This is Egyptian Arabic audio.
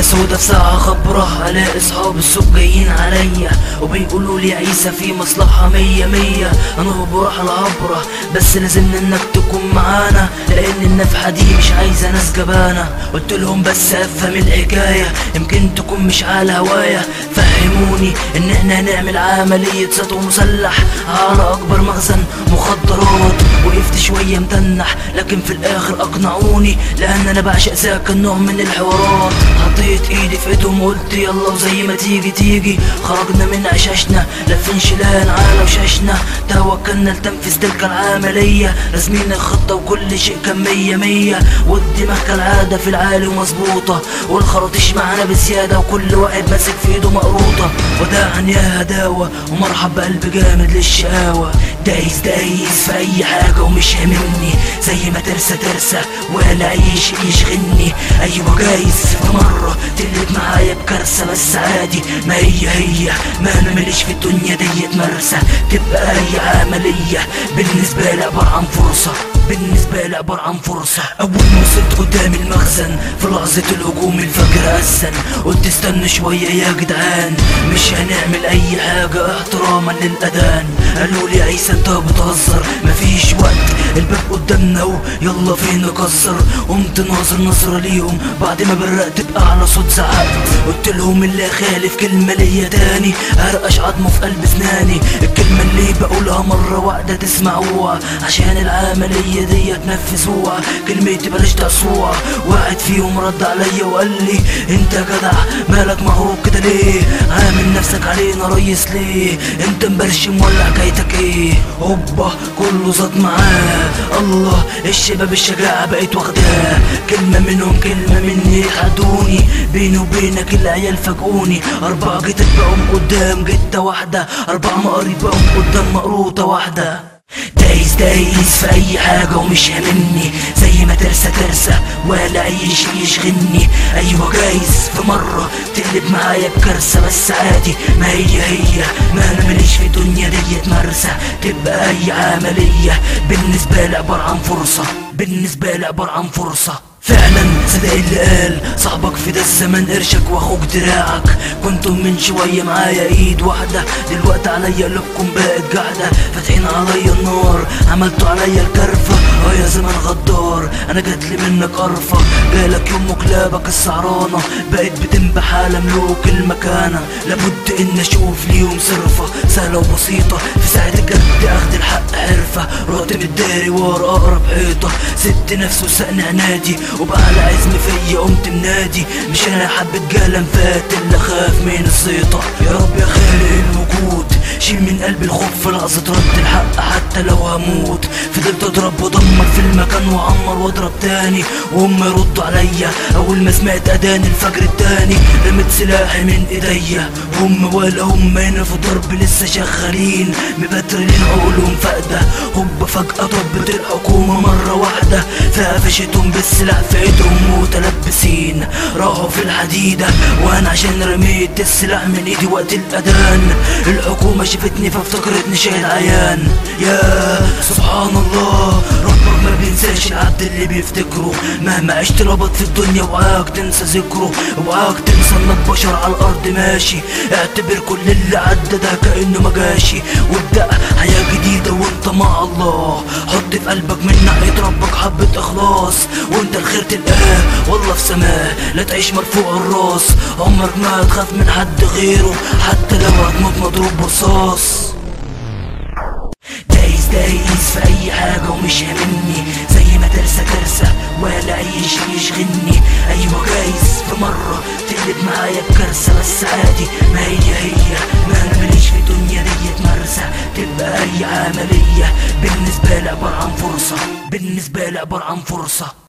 سودا في ساعة خبرة الاقي اصحاب السوق جايين عليا وبيقولوا لي عيسى في مصلحة مية مية انا بروح العبرة بس لازم انك تكون معانا لان النفحة دي مش عايزة ناس جبانة قلت لهم بس افهم الحكاية يمكن تكون مش على هوايا فهموني ان احنا هنعمل عملية سطو مسلح على اكبر مخزن مخدرات وقفت شوية متنح لكن في الاخر اقنعوني لان انا بعشق ذاك النوع من الحوارات حطيت ايدي في ايدهم وقلت يلا وزي ما تيجي تيجي خرجنا من عشاشنا لفين شلان على وشاشنا توكلنا لتنفيذ تلك العملية راسمين الخطة وكل شيء كان مية مية والدماغ كالعادة في العالي ومظبوطة والخراطيش معانا بزيادة وكل واحد ماسك في ايده مقروطة وداعا يا هداوة ومرحب بقلب جامد للشقاوة دايس دايس في اي حاجة ومش هاممني زي ما ترسى ترسى ولا عيش يشغلني ايوه جايز في مرة تقلب معايا بكارثة بس عادي ما هي هي ما انا ماليش في الدنيا ديت مرسى تبقى اي عملية بالنسبة لي عبارة عن فرصة بالنسبة لي عبارة عن فرصة أول ما وصلت قدام المخزن في لحظة الهجوم الفجر أسن قلت استنى شوية يا جدعان مش هنعمل أي حاجة احتراما للأذان قالوا لي عيسى أنت بتهزر مفيش وقت الباب قدامنا اهو يلا فين نكسر قمت ناظر نظرة ليهم بعد ما برقت بأعلى صوت زعقت قلت لهم اللي خالف كلمة ليا تاني هرقش عظمه في قلب اسناني الكلمة اللي بقولها مرة واحدة تسمعوها عشان العملية دي تنفذوها كلمتي بلاش تقصوها واحد فيهم رد عليا وقال لي انت جدع مالك مهروب كده ليه عامل نفسك علينا ريس ليه انت مبرشم ولا حكايتك ايه هوبا كله زاد معاه الله الشباب الشجاعة بقت واخداه كلمة منهم كلمة مني حدوني بيني وبينك العيال فاجئوني أربعة جيتك بقوم قدام جتة واحدة أربعة مقاريب بقوم قدام مقروطة واحدة دايس دايس في اي حاجة ومش هاممني زي ما ترسى ترسى ولا اي شيء يشغلني ايوه جايز في مرة تقلب معايا بكارثة بس عادي ما هي هي ما انا ماليش في الدنيا ديت مرسى تبقى اي عملية بالنسبة لي عبارة عن فرصة بالنسبة لي عبارة عن فرصة فعلا صدق اللي قال صاحبك في ده الزمن قرشك واخوك دراعك كنتم من شوية معايا ايد واحدة دلوقتي عليا قلوبكم بقت قاعدة فاتحين عليا النار عملتوا عليا الكرفة اه يا زمن غدار انا جاتلي منك قرفة جالك يوم كلابك السعرانة بقت بتنبح على ملوك المكانة لابد ان اشوف ليهم صرفة سهلة وبسيطة في ساعة الجد اخد الحق حرفة رحت متداري ورا اقرب حيطة سبت نفسي وسقني عنادي وبقى على عزم فيا قمت منادي مش انا حبة جلم فات اللي خاف من الزيطة يا رب يا خالق الوجود شيل من قلبي الخوف في لحظة رد الحق حتى لو هموت فضلت اضرب وادمر في المكان واعمر واضرب تاني وهم يردوا عليا اول ما سمعت اذان الفجر التاني رميت سلاحي من ايديا هم ولا هم هنا في ضرب لسه شغالين مبترلين عقولهم فاقدة هوب فجأة ضربت الحكومة مرة واحدة فقفشتهم بالسلاح في ايدهم متلبسين راحوا في الحديدة وانا عشان رميت السلاح من ايدي وقت الاذان الحكومة شافتني فافتكرتني شاهد عيان يا سبحان الله ربك ما بينساش العبد اللي بيفتكره مهما عشت ربط في الدنيا وعاك تنسى ذكره وعاك تنسى انك بشر على الارض ماشي اعتبر كل اللي عدى ده كانه ما جاشي وابدا حياه جديده وانت مع الله حط في قلبك من ناحيه ربك حبه اخلاص وانت الخير تلقاه والله في سماه لا تعيش مرفوع الراس عمرك ما هتخاف من حد غيره حتى لو هتموت مضروب برصاص دايس دايس في اي حاجة ومش هاممني زي ما ترسى ترسى ولا اي شيء يشغلني ايوه جايز في مرة تقلب معايا بكارثة بس عادي ما هي هي ما انا ماليش في الدنيا ديت مرسى تبقى اي عملية بالنسبة لي عبارة عن فرصة بالنسبة لي عبارة عن فرصة